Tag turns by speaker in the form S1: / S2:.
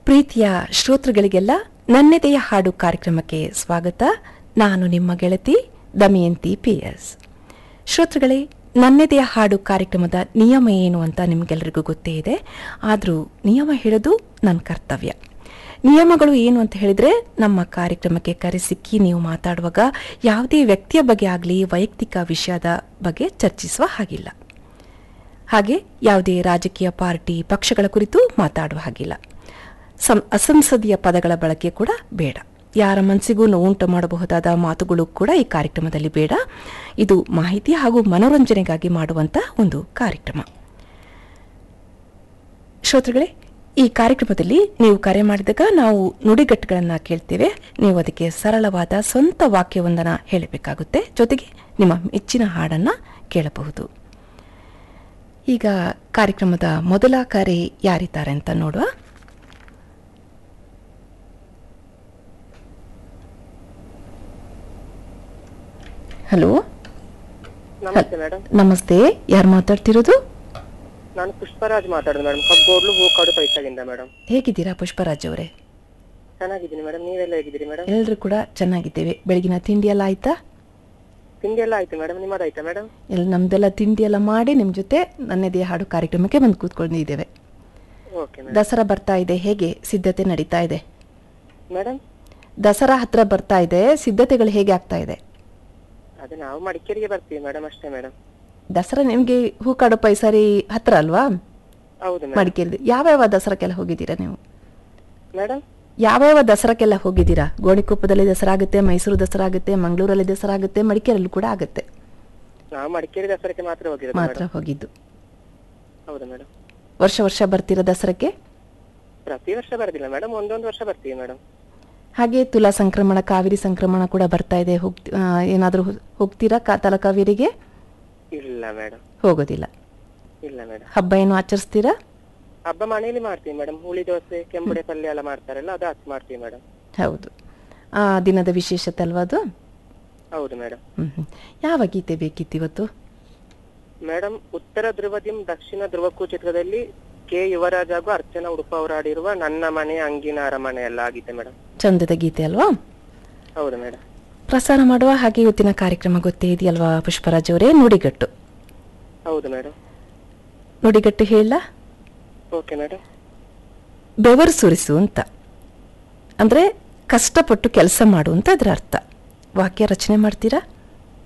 S1: ಪ್ರೀತಿಯ ಶ್ರೋತೃಗಳಿಗೆಲ್ಲ ನನ್ನೆದೆಯ ಹಾಡು ಕಾರ್ಯಕ್ರಮಕ್ಕೆ ಸ್ವಾಗತ ನಾನು ನಿಮ್ಮ ಗೆಳತಿ ದಮಯಂತಿ ಪಿ ಎಸ್ ಶ್ರೋತೃಗಳೇ ನನ್ನೆದೆಯ ಹಾಡು ಕಾರ್ಯಕ್ರಮದ ನಿಯಮ ಏನು ಅಂತ ನಿಮಗೆಲ್ಲರಿಗೂ ಗೊತ್ತೇ ಇದೆ ಆದರೂ ನಿಯಮ ಹೇಳೋದು ನನ್ನ ಕರ್ತವ್ಯ ನಿಯಮಗಳು ಏನು ಅಂತ ಹೇಳಿದ್ರೆ ನಮ್ಮ ಕಾರ್ಯಕ್ರಮಕ್ಕೆ ಕರೆ ಸಿಕ್ಕಿ ನೀವು ಮಾತಾಡುವಾಗ ಯಾವುದೇ ವ್ಯಕ್ತಿಯ ಬಗ್ಗೆ ಆಗಲಿ ವೈಯಕ್ತಿಕ ವಿಷಯದ ಬಗ್ಗೆ ಚರ್ಚಿಸುವ ಹಾಗಿಲ್ಲ ಹಾಗೆ ಯಾವುದೇ ರಾಜಕೀಯ ಪಾರ್ಟಿ ಪಕ್ಷಗಳ ಕುರಿತು ಮಾತಾಡುವ ಹಾಗಿಲ್ಲ ಸಂ ಅಸಂಸದೀಯ ಪದಗಳ ಬಳಕೆ ಕೂಡ ಬೇಡ ಯಾರ ಮನಸ್ಸಿಗೂ ನೋವುಂಟು ಮಾಡಬಹುದಾದ ಮಾತುಗಳು ಕೂಡ ಈ ಕಾರ್ಯಕ್ರಮದಲ್ಲಿ ಬೇಡ ಇದು ಮಾಹಿತಿ ಹಾಗೂ ಮನೋರಂಜನೆಗಾಗಿ ಮಾಡುವಂತ ಒಂದು ಕಾರ್ಯಕ್ರಮ ಶ್ರೋತೃಗಳೇ ಈ ಕಾರ್ಯಕ್ರಮದಲ್ಲಿ ನೀವು ಕರೆ ಮಾಡಿದಾಗ ನಾವು ನುಡಿಗಟ್ಟುಗಳನ್ನು ಕೇಳ್ತೇವೆ ನೀವು ಅದಕ್ಕೆ ಸರಳವಾದ ಸ್ವಂತ ವಾಕ್ಯವೊಂದನ್ನು ಹೇಳಬೇಕಾಗುತ್ತೆ ಜೊತೆಗೆ ನಿಮ್ಮ ಮೆಚ್ಚಿನ ಹಾಡನ್ನ ಕೇಳಬಹುದು ಈಗ ಕಾರ್ಯಕ್ರಮದ ಮೊದಲ ಕರೆ ಯಾರಿದ್ದಾರೆ ಅಂತ ನೋಡುವ ಹಲೋ
S2: ನಮಸ್ತೆ ಮೇಡಮ್
S1: ನಮಸ್ತೆ ಯಾರು ಮಾತಾಡ್ತಿರೋದು
S2: ನಾನು ಪುಷ್ಪರಾಜ್ ಮಾತಾಡೋದು ಮೇಡಮ್ ಕಬ್ಬೋಡ್ಲು ಹೂಕಾಡು ಪೈಸಾಗಿಂದ ಮೇಡಮ್
S1: ಹೇಗಿದ್ದೀರಾ ಪುಷ್ಪರಾಜ್ ಅವರೇ
S2: ಚೆನ್ನಾಗಿದ್ದೀನಿ ಮೇಡಮ್ ನೀವೆಲ್ಲ ಹೇಗಿದ್ದೀರಿ ಮೇಡಮ್
S1: ಎಲ್ಲರೂ ಕೂಡ ಚೆನ್ನಾಗಿದ್ದೇವೆ ಬೆಳಗಿನ ತಿಂಡಿ ಎಲ್ಲ ಆಯ್ತಾ
S2: ತಿಂಡಿ ಎಲ್ಲ ಆಯ್ತು ಮೇಡಮ್ ನಿಮ್ಮದಾಯ್ತಾ ಮೇಡಮ್
S1: ಎಲ್ಲ ನಮ್ದೆಲ್ಲ ತಿಂಡಿ ಎಲ್ಲ ಮಾಡಿ ನಿಮ್ಮ ಜೊತೆ ನನ್ನದೇ ಹಾಡು ಕಾರ್ಯಕ್ರಮಕ್ಕೆ ಬಂದು ಕೂತ್ಕೊಂಡಿದ್ದೇವೆ
S2: ಓಕೆ ಮೇಡಮ್
S1: ದಸರಾ ಬರ್ತಾ ಇದೆ ಹೇಗೆ ಸಿದ್ಧತೆ ನಡೀತಾ ಇದೆ
S2: ಮೇಡಮ್
S1: ದಸರಾ ಹತ್ರ ಬರ್ತಾ ಇದೆ ಸಿದ್ಧತೆಗಳು ಹೇಗೆ ಆಗ್ತಾ ಇದೆ
S2: ಅದೇ ನಾವು ಮಡಿಕೇರಿಗೆ ಬರ್ತೀವಿ ಮೇಡಮ್ ಅಷ್ಟೇ ಮೇಡಮ್
S1: ದಸರಾ ನಿಮಗೆ ಹೂಕಾಡು ಪೈಸಾರಿ ಹತ್ರ ಅಲ್ವಾ
S2: ಹೌದು ಮೇಡಮ್
S1: ಮಡಿಕೇರಿ ಯಾವ್ಯಾವ ದಸರಾಕ್ಕೆಲ್ಲ ಹೋಗಿದ್ದೀರಾ ನೀವು
S2: ಮೇಡಮ್
S1: ಯಾವ್ಯಾವ ದಸರಾಕ್ಕೆಲ್ಲ ಹೋಗಿದ್ದೀರಾ ಗೋಣಿಕೊಪ್ಪದಲ್ಲಿ ದಸರಾ ಆಗುತ್ತೆ ಮೈಸೂರು ದಸರಾ ಆಗುತ್ತೆ ಮಂಗಳೂರಲ್ಲಿ ದಸರಾ ಆಗುತ್ತೆ ಮಡಿಕೇರಿಯಲ್ಲೂ ಕೂಡ ಆಗುತ್ತೆ
S2: ನಾವು ಮಡಿಕೇರಿ ದಸರಕ್ಕೆ ಮಾತ್ರ ಹೋಗಿರೋದು
S1: ಮಾತ್ರ
S2: ಮೇಡಮ್
S1: ಹೋಗಿದ್ದು
S2: ಹೌದು ಮೇಡಮ್
S1: ವರ್ಷ ವರ್ಷ ಬರ್ತೀರಾ ದಸರಕ್ಕೆ
S2: ಪ್ರತಿ ವರ್ಷ ಬರೋದಿಲ್ಲ ಮೇಡಮ್ ಒಂದೊಂದು ವರ್ಷ ಬರ್ತೀವಿ ಮೇಡಮ್
S1: ಹಾಗೆ ತುಲಾ ಸಂಕ್ರಮಣ ಕಾವೇರಿ ಸಂಕ್ರಮಣ ಕೂಡ ಬರ್ತಾ ಇದೆ ಹೋಗ್ತಿ ಆ, ಏನಾದ್ರೂ ಹೋ- ಹೋಗ್ತೀರಾ ಕಾ ತಲಕಾವೇರಿಗೆ
S2: ಇಲ್ಲ ಮೇಡಮ್
S1: ಹೋಗೋದಿಲ್ಲ
S2: ಇಲ್ಲ ಮೇಡಮ್
S1: ಹಬ್ಬ ಏನು ಆಚರಿಸ್ತೀರಾ
S2: ಹಬ್ಬ ಮನೆಯಲ್ಲಿ ಮಾಡ್ತೀವಿ ಮೇಡಮ್ ಹುಳಿ ದೋಸೆ ಕೆಂಬುಡೆ ಪಲ್ಯ ಎಲ್ಲ ಮಾಡ್ತಾರಲ್ಲ ಅದು ಹಚ್ಚಿ ಮಾಡ್ತೀವಿ ಮೇಡಮ್
S1: ಹೌದು ಆ ದಿನದ ವಿಶೇಷತೆ ಅಲ್ವಾ ಅದು
S2: ಹೌದು ಮೇಡಮ್
S1: ಹ್ಮ್ ಹ್ಮ್. ಯಾವ ಗೀತೆ ಬೇಕಿತ್ತು ಇವತ್ತು
S2: ಮೇಡಮ್ ಉತ್ತರ ಧ್ರುವದಿಂ ದಕ್ಷಿಣ ಧ್ರುವಕ್ಕೂ ಚಿತ್ರದಲ್ಲಿ ಕೆ ಯುವರಾಜ್ ಹಾಗೂ ಅರ್ಚನಾ ಉಡುಪ ಅವರಾಡಿರುವ ನನ್ನ ಮನೆ ಅಂಗಿನ ಅರಮನೆ ಎಲ್ಲ ಆಗಿದೆ ಮೇಡಮ್
S1: ಚಂದದ ಗೀತೆ ಅಲ್ವಾ
S2: ಹೌದು ಮೇಡಮ್
S1: ಪ್ರಸಾರ ಮಾಡುವ ಹಾಗೆ ಇವತ್ತಿನ ಕಾರ್ಯಕ್ರಮ ಗೊತ್ತೇ ಇದೆಯಲ್ವಾ ಪುಷ್ಪರಾಜ್ ಅವರೇ ನುಡಿಗಟ್ಟು
S2: ಹೌದು ಮೇಡಮ್
S1: ನುಡಿಗಟ್ಟು ಹೇಳ
S2: ಓಕೆ ಮೇಡಮ್
S1: ಬೆವರು ಸುರಿಸು ಅಂತ ಅಂದ್ರೆ ಕಷ್ಟಪಟ್ಟು ಕೆಲಸ ಮಾಡು ಅಂತ ಅದರ ಅರ್ಥ ವಾಕ್ಯ ರಚನೆ ಮಾಡ್ತೀರಾ